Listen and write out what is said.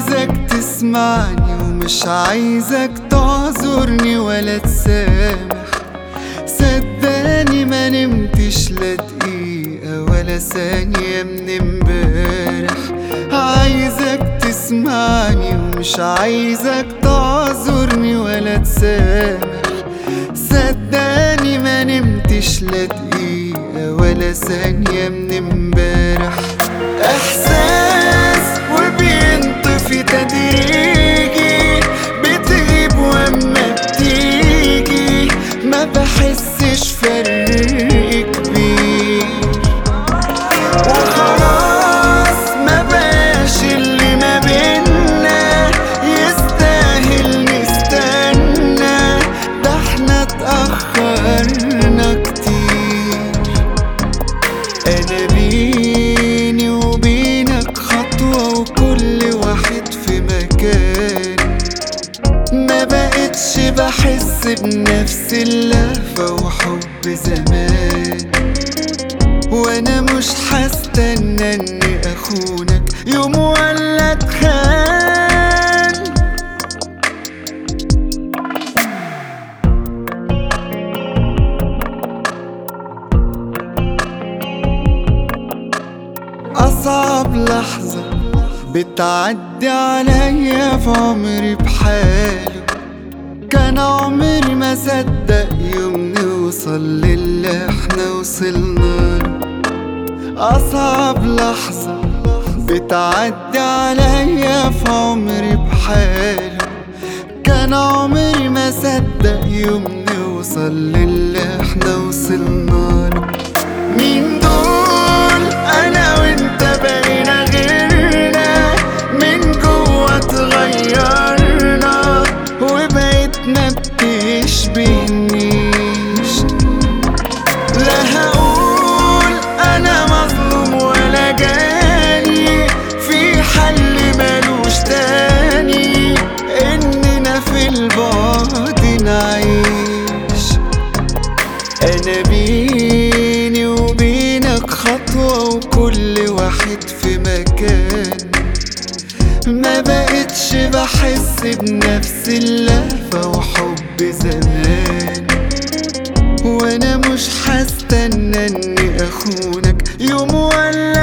عايزك تسمعني ومش عايزك تعذرني ولا تسامح صدقني ما نمتش لا دقيقة ولا ثانية من امبارح عايزك تسمعني ومش عايزك تعذرني ولا تسامح صدقني ما نمتش لا دقيقة ولا ثانية من امبارح احساس وبينطفي تدريجي بتغيب واما بتيجي ما بحسش فرق كبير وخلاص ما بقاش اللي ما بينا يستاهل نستنى ده احنا اتأخرنا كتير انا بيني وبينك خطوة وكل واحد في مكان ما بقتش بحس بنفس اللهفة وحب زمان وانا مش هستنى اني اخونك يوم ولا اتخان أصعب لحظة بتعدي عليا في عمري بحاله كان عمري ما صدق يوم نوصل للي احنا وصلنا له أصعب لحظة بتعدي عليا في عمري بحاله كان عمري ما صدق يوم نوصل للي احنا وصلنا له مين دول انا وانت بقينا غيرنا من جوه اتغيرنا وبقيت ما بتشبهنيش لا هقول انا مظلوم ولا جاني في حل ملوش تاني اننا في البعد نعيش انا بيني وبينك خطوة وكل واحد في مكان ما بقتش بحس بنفس اللهفة وحب زمان وانا مش هستنى اني اخونك يوم ولا